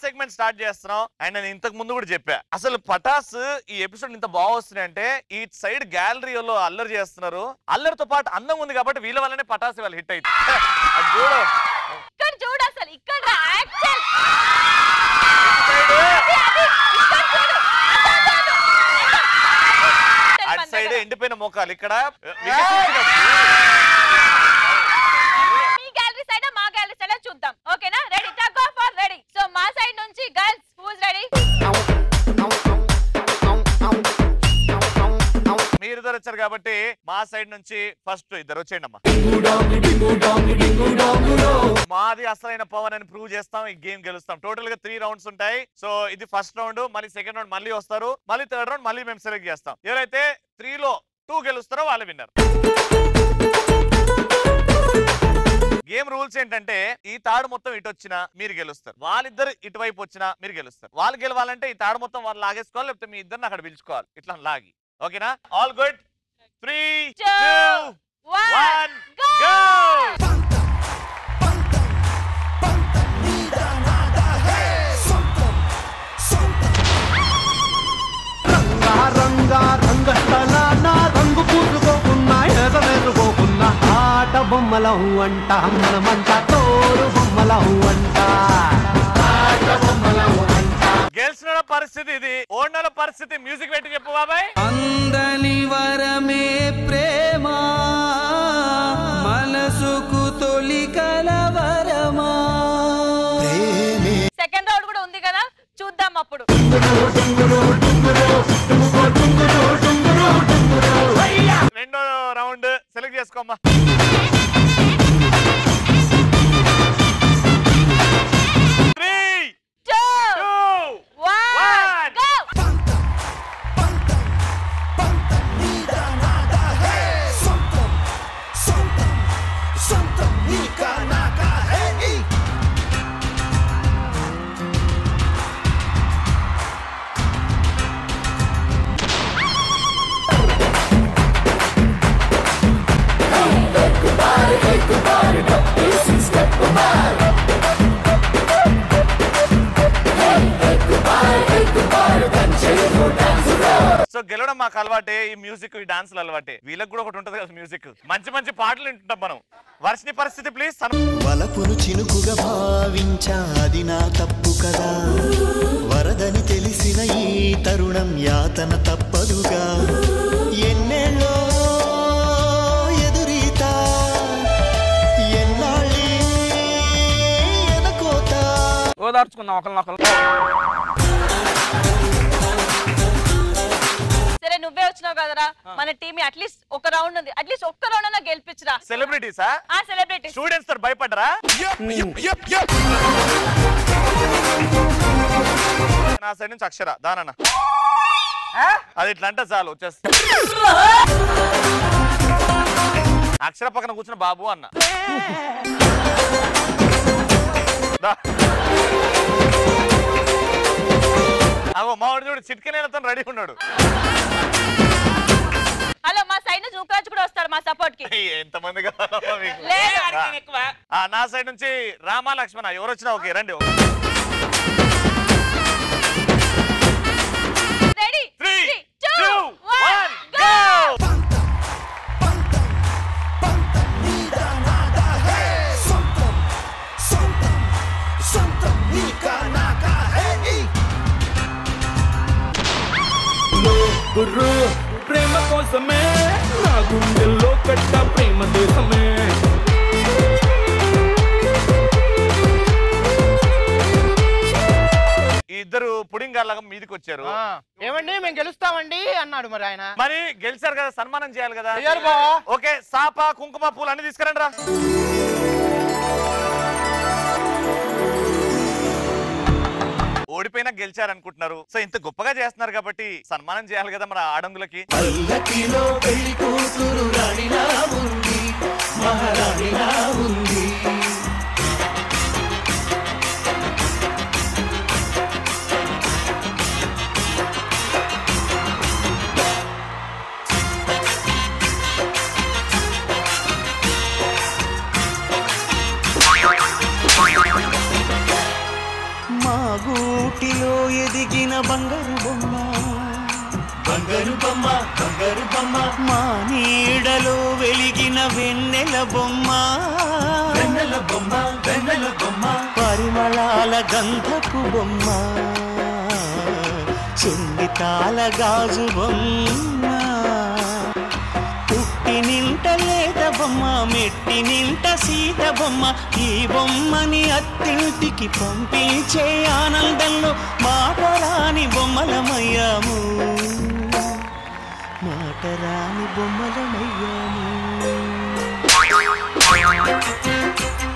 Segment start చేస్తున్నాం and నేను ఇంతకు ముందు కూడా చెప్పా అసలు పటాస్ ఈ ఎపిసోడ్ ఇంత బాగా వస్తున్నాయి అంటే ఈ సైడ్ గ్యాలరీలో అల్లరి చేస్తున్నారు అల్లరితో పాటు అందం ఉంది కాబట్టి వీళ్ళ వల్లనే పటాస్ వాళ్ళు హిట్ అయింది అది చూడు ఇక్కడ చూడు అసలు ఇక్కడ యాక్చువల్ అటు సైడ్ ఎండిపోయిన మోకాలు ఇక్కడ వికసించినట్టు. మీ గ్యాలరీ సైడ్ మా గ్యాలరీ సైడ్ చూద్దాం ఓకేనా ready tug of war ready so మా సైడ్ నుంచి గర్ల్స్ హూస్ రెడీ మీరు ఇద్దరు వచ్చారు కాబట్టి మా సైడ్ నుంచి ఫస్ట్ ఇద్దరు వచ్చేయండి అమ్మా మాది అసలైన పవర్ అని ప్రూవ్ చేస్తాం ఈ గేమ్ గెలుస్తాం టోటల్ గా త్రీ రౌండ్స్ ఉంటాయి సో ఇది ఫస్ట్ రౌండ్ మళ్ళీ సెకండ్ రౌండ్ మళ్ళీ వస్తారు మళ్ళీ థర్డ్ రౌండ్ మళ్ళీ మేము సెలెక్ట్ చేస్తాం ఎవరైతే త్రీలో టూ గెలుస్తారో వాళ్ళు విన్నర్ గేమ్ రూల్స్ ఏంటంటే ఈ తాడు మొత్తం ఇటు వచ్చినా మీరు గెలుస్తారు వాళ్ళిద్దరు ఇటువైపు వచ్చినా మీరు గెలుస్తారు వాళ్ళు గెలవాలంటే ఈ తాడు మొత్తం వాళ్ళు లాగేసుకోవాలి లేకపోతే మీ ఇద్దరిని అక్కడ పిలుచుకోవాలి ఇట్లా లాగి ఓకేనా all good three Two, two one one go! Go Ranga Ranga రంగస్థలాన రంగు పూసుకోకున్నా ఎదవేసుకోకున్నా ఆట బొమ్మలం అంట మనమంతా తోరు బొమ్మలం అంట ఆట బొమ్మలం అంట గెలిచిన పరిస్థితి ఇది ఓడిన పరిస్థితి మ్యూజిక్ పెట్టి చెప్పు బాబాయ్ అందని వరమే ప్రేమ మనసుకు తొలి కలవరమా సెకండ్ రౌండ్ కూడా ఉంది కదా చూద్దాం అప్పుడు రెండో రౌండ్ సెలెక్ట్ చేసుకోమ్మా three two two one One. Go so గెలవడం మాకు అలవాటే ఈ మ్యూజిక్ ఈ డాన్సులు అలవాటే వీళ్ళకి కూడా ఒకటి ఉంటది కదా మ్యూజిక్ మంచి మంచి పాటలు వింటుంటాం మనం వర్షని పరిస్థితి ప్లీజ్ వలపును చినుకుగా భావించా అది నా తప్పు కదా వరదని తెలిసిన ఈ తరుణం యాతన తప్పదుగా ఎన్నెళ్ళో ఎదురీత ఎన్నాళ్ళీ ఎనకోత ఓదార్చుకుందాం ఒకరినొకరు సరే నువ్వే వచ్చినావు కదరా మన టీమ్ అట్లీస్ట్ ఒక రౌండ్ ఉంది అట్లీస్ట్ ఒక్క రౌండ్ అన్నా గెలిపించరా సెలబ్రిటీసా ఆ సెలబ్రిటీ స్టూడెంట్స్ తో భయపడరా నా సైడ్ నుంచి అక్షర దానన్న అది ఇట్లా అంటే చాలు వచ్చేస్తా అక్షర పక్కన కూర్చున్న బాబు అన్న దా. అగో మావాడు చూడు చిట్కనేలతో రెడీ ఉన్నాడు హలో మా సైడ్ నుంచి ఊకరాజు కూడా వస్తాడు మా సపోర్ట్ కి ఎంతమంది కావాలమ్మా మీకు లేదు ఆ, నా సైడ్ నుంచి రామా లక్ష్మణ ఎవరు వచ్చినా ఓకే రండి ready three two two one one go go గుర్రు ప్రేమ కోసమే నా గుండెల్లో కట్ట ప్రేమ దేశమే ఈ ఇద్దరు పుడింగ్ లాగా మీదకి వచ్చారు ఆ, ఏమండి మేము గెలుస్తామండి అన్నాడు మరి ఆయన మరి గెలిచారు కదా సన్మానం చేయాలి కదా అయ్యారు బావా ఓకే సాప కుంకుమ పూలు అన్ని తీసుకురండి రా ఓడిపోయినా గెలిచారు అనుకుంటున్నారు సో ఇంత గొప్పగా చేస్తున్నారు కాబట్టి సన్మానం చేయాలి కదా మన ఆడంగులకి పల్లకిలో పెళ్లి కూతురు రాణిలా ఉంది మహారాణిలా ఉంది మా ఇంటిలో ఎదిగిన బంగారు బొమ్మ బంగారు బొమ్మ బంగారు బొమ్మ మా నీడలో వెలిగిన వెన్నెల బొమ్మ వెన్నెల బొమ్మ వెన్నెల బొమ్మ పరిమళాల గంధపు బొమ్మ సున్నితాల గాజు బొమ్మ పుట్టి నింట లేత బొమ్మ మెట్టి నింట సీత బొమ్మ ఈ బొమ్మని అత్తింటికి పంపించే ఆనందంలో మాటరాని బొమ్మలమయ్యాము మాటరాని బొమ్మలమయ్యాము